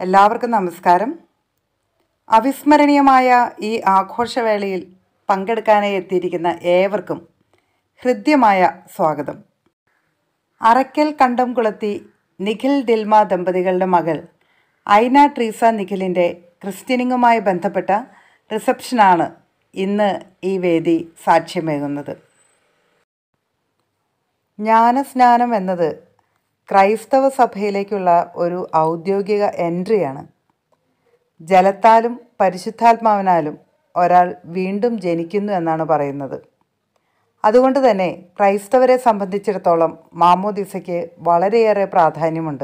എല്ലാവർക്കും നമസ്കാരം അവിസ്മരണീയമായ ഈ ആഘോഷവേളയിൽ പങ്കെടുക്കാനായി എത്തിയിരിക്കുന്ന ഏവർക്കും ഹൃദ്യമായ സ്വാഗതം അറയ്ക്കൽ കണ്ടംകുളത്തി നിഖിൽ ദിൽമ ദമ്പതികളുടെ മകൾ ഐന ട്രീസ നിഖിലിൻ്റെ ക്രിസ്ത്യനിങ്ങുമായി ബന്ധപ്പെട്ട റിസപ്ഷനാണ് ഇന്ന് ഈ വേദി സാക്ഷ്യമേകുന്നത് ജ്ഞാനസ്നാനം എന്നത് ക്രൈസ്തവ സഭയിലേക്കുള്ള ഒരു ഔദ്യോഗിക എൻട്രിയാണ് ജലത്താലും പരിശുദ്ധാത്മാവിനാലും ഒരാൾ വീണ്ടും ജനിക്കുന്നു എന്നാണ് പറയുന്നത് അതുകൊണ്ട് തന്നെ ക്രൈസ്തവരെ സംബന്ധിച്ചിടത്തോളം മാമോദിസയ്ക്ക് വളരെയേറെ പ്രാധാന്യമുണ്ട്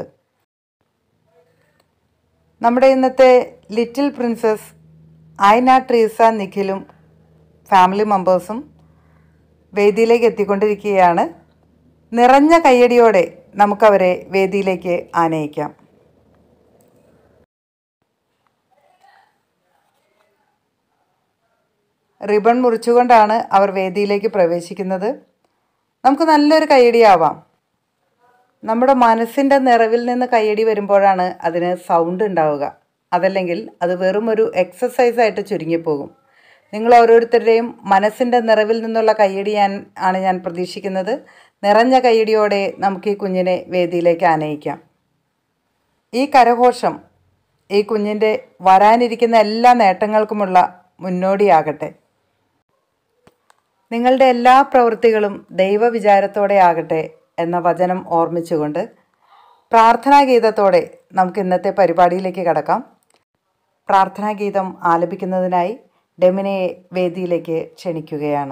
നമ്മുടെ ഇന്നത്തെ ലിറ്റിൽ പ്രിൻസസ് ഐന ട്രീസ നിഖിലും ഫാമിലി മെമ്പേഴ്സും വേദിയിലേക്ക് എത്തിക്കൊണ്ടിരിക്കുകയാണ് നിറഞ്ഞ കയ്യടിയോടെ നമുക്കവരെ വേദിയിലേക്ക് ആനയിക്കാം റിബൺ മുറിച്ചുകൊണ്ടാണ് അവർ വേദിയിലേക്ക് പ്രവേശിക്കുന്നത് നമുക്ക് നല്ലൊരു കയ്യടിയാവാം നമ്മുടെ മനസ്സിൻ്റെ നിറവിൽ നിന്ന് കയ്യടി വരുമ്പോഴാണ് അതിന് സൗണ്ട് ഉണ്ടാവുക അതല്ലെങ്കിൽ അത് വെറും ഒരു എക്സസൈസ് ആയിട്ട് ചുരുങ്ങിപ്പോകും നിങ്ങൾ ഓരോരുത്തരുടെയും മനസ്സിൻ്റെ നിറവിൽ നിന്നുള്ള കയ്യടി ഞാൻ ആണ് ഞാൻ പ്രതീക്ഷിക്കുന്നത് നിറഞ്ഞ കയ്യടിയോടെ നമുക്ക് ഈ കുഞ്ഞിനെ വേദിയിലേക്ക് ആനയിക്കാം ഈ കരഘോഷം ഈ കുഞ്ഞിൻ്റെ വരാനിരിക്കുന്ന എല്ലാ നേട്ടങ്ങൾക്കുമുള്ള മുന്നോടിയാകട്ടെ നിങ്ങളുടെ എല്ലാ പ്രവൃത്തികളും ദൈവവിചാരത്തോടെ ആകട്ടെ എന്ന വചനം ഓർമ്മിച്ചുകൊണ്ട് പ്രാർത്ഥനാഗീതത്തോടെ നമുക്ക് ഇന്നത്തെ പരിപാടിയിലേക്ക് കടക്കാം പ്രാർത്ഥനാഗീതം ആലപിക്കുന്നതിനായി ഡെമിനയെ വേദിയിലേക്ക് ക്ഷണിക്കുകയാണ്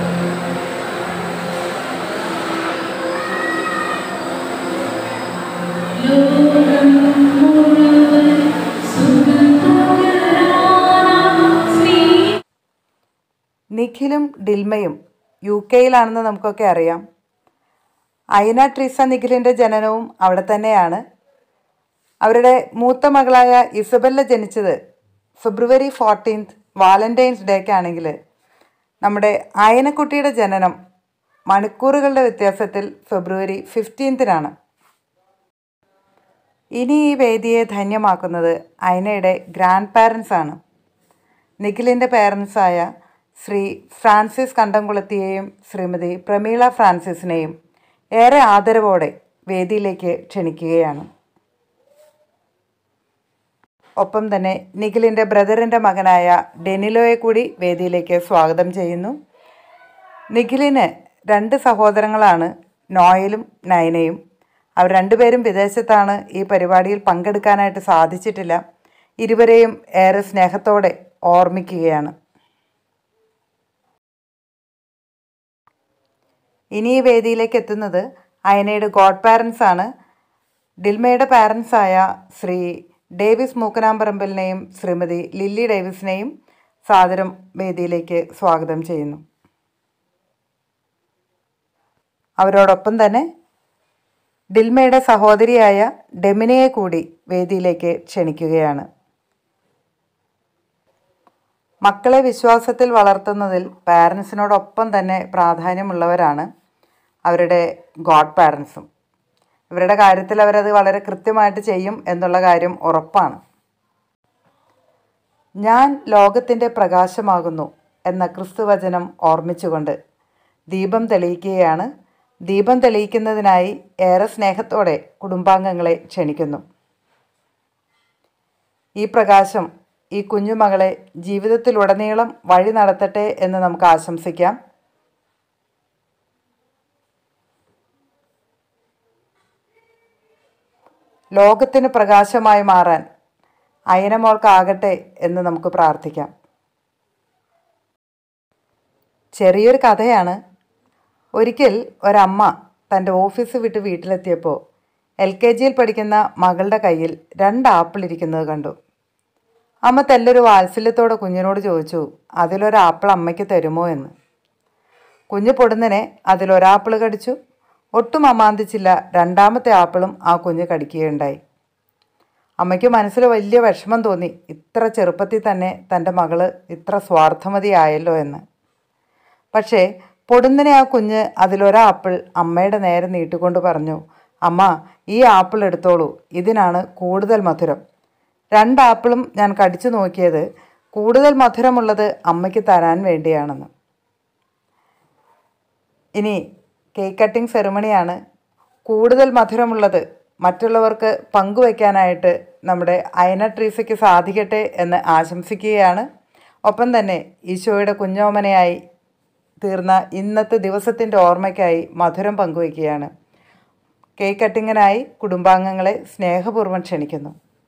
നിഖിലും ഡിൽമയും യു കെയിലാണെന്ന് നമുക്കൊക്കെ അറിയാം ഐന ട്രീസ നിഖിലിൻ്റെ ജനനവും അവിടെ തന്നെയാണ് അവരുടെ മൂത്ത മകളായ ഇസബella ജനിച്ചത് ഫെബ്രുവരി ഫോർട്ടീൻത്ത് വാലൻറ്റൈൻസ് ഡേക്കാണെങ്കിൽ നമ്മുടെ അയനക്കുട്ടിയുടെ ജനനം മണിക്കൂറുകളുടെ വ്യത്യാസത്തിൽ ഫെബ്രുവരി ഫിഫ്റ്റീൻത്തിനാണ് ഇനി ഈ വേദിയെ ധന്യമാക്കുന്നത് അയനയുടെ ഗ്രാൻഡ് പാരൻസ് ആണ് നിഖിലിൻ്റെ പേരൻസായ ശ്രീ ഫ്രാൻസിസ് കണ്ടംകുളത്തിയെയും ശ്രീമതി പ്രമീള ഫ്രാൻസിസിനെയും ഏറെ ആദരവോടെ വേദിയിലേക്ക് ക്ഷണിക്കുകയാണ് ഒപ്പം തന്നെ നിഖിലിൻ്റെ ബ്രദറിൻ്റെ മകനായ ഡെനിലോയെ കൂടി വേദിയിലേക്ക് സ്വാഗതം ചെയ്യുന്നു നിഖിലിന് രണ്ട് സഹോദരങ്ങളാണ് നോയലും നയനയും അവർ രണ്ടുപേരും വിദേശത്താണ് ഈ പരിപാടിയിൽ പങ്കെടുക്കാനായിട്ട് സാധിച്ചിട്ടില്ല ഇരുവരെയും ഏറെ സ്നേഹത്തോടെ ഓർമ്മിക്കുകയാണ് ഇനി ഈ വേദിയിലേക്ക് എത്തുന്നത് അയനയുടെ ഗോഡ് പാരൻസ് ആണ് ഡിൽമയുടെ പാരൻസായ ശ്രീ ഡേവിസ് മൂക്കനാമ്പറമ്പലിനെയും ശ്രീമതി ലില്ലി ഡേവിസിനെയും സാദരം വേദിയിലേക്ക് സ്വാഗതം ചെയ്യുന്നു അവരോടൊപ്പം തന്നെ ഡിൽമയുടെ സഹോദരിയായ ഡെമിനയെ കൂടി വേദിയിലേക്ക് ക്ഷണിക്കുകയാണ് മക്കളെ വിശ്വാസത്തിൽ വളർത്തുന്നതിൽ പാരൻസിനോടൊപ്പം തന്നെ പ്രാധാന്യമുള്ളവരാണ് അവരുടെ ഗോഡ് പാരൻസും ഇവരുടെ കാര്യത്തിൽ അവരത് വളരെ കൃത്യമായിട്ട് ചെയ്യും എന്നുള്ള കാര്യം ഉറപ്പാണ് ഞാൻ ലോകത്തിൻ്റെ പ്രകാശമാകുന്നു എന്ന ക്രിസ്തുവചനം ഓർമ്മിച്ചുകൊണ്ട് ദീപം തെളിയിക്കുകയാണ് ദീപം തെളിയിക്കുന്നതിനായി ഏറെ സ്നേഹത്തോടെ കുടുംബാംഗങ്ങളെ ക്ഷണിക്കുന്നു ഈ പ്രകാശം ഈ കുഞ്ഞുമകളെ ജീവിതത്തിലുടനീളം വഴി നടത്തട്ടെ എന്ന് നമുക്ക് ആശംസിക്കാം ലോകത്തിന് പ്രകാശമായി മാറാൻ അയനമോൾക്കാകട്ടെ എന്ന് നമുക്ക് പ്രാർത്ഥിക്കാം ചെറിയൊരു കഥയാണ് ഒരിക്കൽ ഒരമ്മ തൻ്റെ ഓഫീസ് വിട്ട് വീട്ടിലെത്തിയപ്പോൾ എൽ കെ ജിയിൽ പഠിക്കുന്ന മകളുടെ കയ്യിൽ രണ്ട് ആപ്പിൾ ഇരിക്കുന്നത് കണ്ടു അമ്മ തെല്ലൊരു വാത്സല്യത്തോടെ കുഞ്ഞിനോട് ചോദിച്ചു അതിലൊരു ആപ്പിൾ അമ്മയ്ക്ക് തരുമോ എന്ന് കുഞ്ഞ് പൊടുന്നനെ അതിലൊരാപ്പിൾ കടിച്ചു ഒട്ടും അമാന്തിച്ചില്ല രണ്ടാമത്തെ ആപ്പിളും ആ കുഞ്ഞ് കടിക്കുകയുണ്ടായി അമ്മയ്ക്ക് മനസ്സിൽ വലിയ വിഷമം തോന്നി ഇത്ര ചെറുപ്പത്തിൽ തന്നെ തൻ്റെ മകള് ഇത്ര സ്വാർത്ഥമതിയായല്ലോ എന്ന് പക്ഷേ പൊടുന്നനെ ആ കുഞ്ഞ് അതിലൊരാപ്പിൾ അമ്മയുടെ നേരെ നീട്ടിക്കൊണ്ട് പറഞ്ഞു അമ്മ ഈ ആപ്പിൾ എടുത്തോളൂ ഇതിനാണ് കൂടുതൽ മധുരം രണ്ട് ആപ്പിളും ഞാൻ കടിച്ചു നോക്കിയത് കൂടുതൽ മധുരമുള്ളത് അമ്മയ്ക്ക് തരാൻ വേണ്ടിയാണെന്ന് ഇനി കേക്ക് കട്ടിംഗ് സെറിമണിയാണ് കൂടുതൽ മധുരമുള്ളത് മറ്റുള്ളവർക്ക് പങ്കുവയ്ക്കാനായിട്ട് നമ്മുടെ അയന ട്രീസയ്ക്ക് സാധിക്കട്ടെ എന്ന് ആശംസിക്കുകയാണ് ഒപ്പം തന്നെ ഈശോയുടെ കുഞ്ഞോമനയായി തീർന്ന ഇന്നത്തെ ദിവസത്തിൻ്റെ ഓർമ്മയ്ക്കായി മധുരം പങ്കുവയ്ക്കുകയാണ് കേക്ക് കട്ടിങ്ങിനായി കുടുംബാംഗങ്ങളെ സ്നേഹപൂർവ്വം ക്ഷണിക്കുന്നു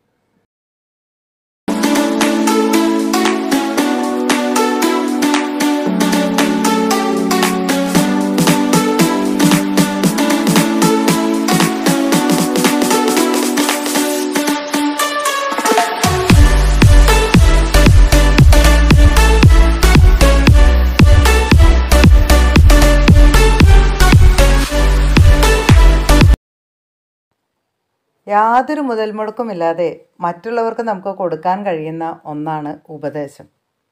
യാതൊരു മുതൽ മുടക്കുമില്ലാതെ മറ്റുള്ളവർക്ക് നമുക്ക് കൊടുക്കാൻ കഴിയുന്ന ഒന്നാണ് ഉപദേശം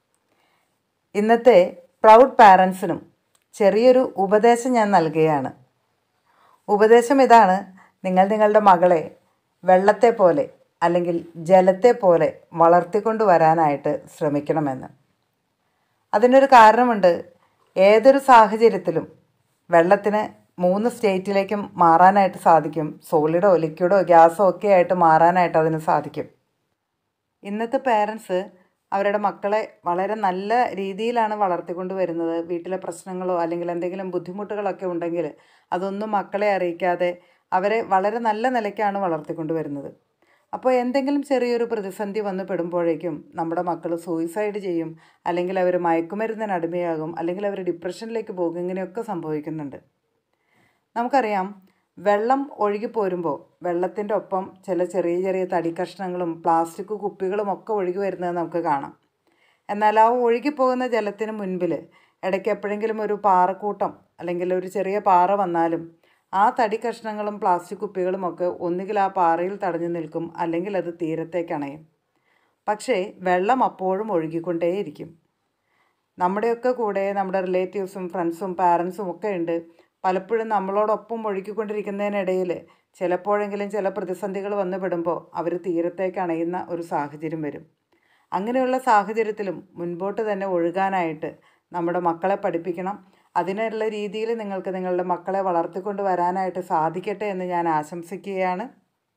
ഇന്നത്തെ പ്രൗഡ് പാരൻസിനും ചെറിയൊരു ഉപദേശം ഞാൻ നൽകുകയാണ് ഉപദേശം ഇതാണ് നിങ്ങൾ നിങ്ങളുടെ മകളെ വെള്ളത്തെ പോലെ അല്ലെങ്കിൽ ജലത്തെ പോലെ വളർത്തിക്കൊണ്ട് വരാനായിട്ട് ശ്രമിക്കണമെന്ന് അതിനൊരു കാരണമുണ്ട് ഏതൊരു സാഹചര്യത്തിലും വെള്ളത്തിന് മൂന്ന് സ്റ്റേറ്റിലേക്കും മാറാനായിട്ട് സാധിക്കും സോളിഡോ ലിക്വിഡോ ഗ്യാസോ ഒക്കെ ആയിട്ട് മാറാനായിട്ട് അതിന് സാധിക്കും ഇന്നത്തെ പേരൻസ് അവരുടെ മക്കളെ വളരെ നല്ല രീതിയിലാണ് വളർത്തിക്കൊണ്ട് വരുന്നത് വീട്ടിലെ പ്രശ്നങ്ങളോ അല്ലെങ്കിൽ എന്തെങ്കിലും ബുദ്ധിമുട്ടുകളൊക്കെ ഉണ്ടെങ്കിൽ അതൊന്നും മക്കളെ അറിയിക്കാതെ അവരെ വളരെ നല്ല നിലയ്ക്കാണ് വളർത്തിക്കൊണ്ട് വരുന്നത് അപ്പോൾ എന്തെങ്കിലും ചെറിയൊരു പ്രതിസന്ധി വന്ന് പെടുമ്പോഴേക്കും നമ്മുടെ മക്കൾ സൂയിസൈഡ് ചെയ്യും അല്ലെങ്കിൽ അവർ മയക്കുമരുന്നിന് അടിമയാകും അല്ലെങ്കിൽ അവർ ഡിപ്രഷനിലേക്ക് പോകും ഇങ്ങനെയൊക്കെ സംഭവിക്കുന്നുണ്ട് നമുക്കറിയാം വെള്ളം ഒഴുകി പോരുമ്പോൾ വെള്ളത്തിൻ്റെ ഒപ്പം ചില ചെറിയ ചെറിയ തടി കഷ്ണങ്ങളും പ്ലാസ്റ്റിക് കുപ്പികളും ഒക്കെ ഒഴുകി വരുന്നത് നമുക്ക് കാണാം എന്നാൽ ആ ഒഴുകിപ്പോകുന്ന ജലത്തിന് മുൻപിൽ ഇടയ്ക്ക് എപ്പോഴെങ്കിലും ഒരു പാറക്കൂട്ടം അല്ലെങ്കിൽ ഒരു ചെറിയ പാറ വന്നാലും ആ തടി കഷ്ണങ്ങളും പ്ലാസ്റ്റിക് കുപ്പികളും ഒക്കെ ഒന്നുകിൽ ആ പാറയിൽ തടഞ്ഞു നിൽക്കും അല്ലെങ്കിൽ അത് തീരത്തേക്ക് അണയും പക്ഷേ വെള്ളം അപ്പോഴും ഒഴുകിക്കൊണ്ടേയിരിക്കും നമ്മുടെയൊക്കെ കൂടെ നമ്മുടെ റിലേറ്റീവ്സും ഫ്രണ്ട്സും പാരൻസും ഒക്കെ ഉണ്ട് പലപ്പോഴും നമ്മളോടൊപ്പം ഒഴുകിക്കൊണ്ടിരിക്കുന്നതിനിടയിൽ ചിലപ്പോഴെങ്കിലും ചില പ്രതിസന്ധികൾ വന്നു പെടുമ്പോൾ അവർ തീരത്തേക്ക് അണയുന്ന ഒരു സാഹചര്യം വരും അങ്ങനെയുള്ള സാഹചര്യത്തിലും മുൻപോട്ട് തന്നെ ഒഴുകാനായിട്ട് നമ്മുടെ മക്കളെ പഠിപ്പിക്കണം അതിനുള്ള രീതിയിൽ നിങ്ങൾക്ക് നിങ്ങളുടെ മക്കളെ വളർത്തിക്കൊണ്ട് വരാനായിട്ട് സാധിക്കട്ടെ എന്ന് ഞാൻ ആശംസിക്കുകയാണ്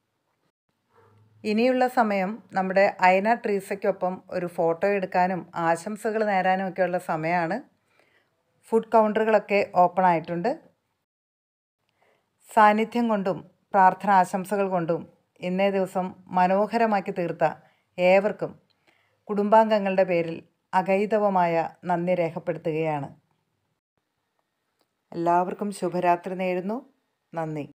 ഇനിയുള്ള സമയം നമ്മുടെ അയന ട്രീസയ്ക്കൊപ്പം ഒരു ഫോട്ടോ എടുക്കാനും ആശംസകൾ നേരാനും ഒക്കെയുള്ള സമയമാണ് ഫുഡ് കൗണ്ടറുകളൊക്കെ ഓപ്പൺ ആയിട്ടുണ്ട് സാന്നിധ്യം കൊണ്ടും പ്രാർത്ഥന ആശംസകൾ കൊണ്ടും ഇന്നേ ദിവസം മനോഹരമാക്കി തീർത്ത ഏവർക്കും കുടുംബാംഗങ്ങളുടെ പേരിൽ അഗൈതവമായ നന്ദി രേഖപ്പെടുത്തുകയാണ് എല്ലാവർക്കും ശുഭരാത്രി നേരുന്നു നന്ദി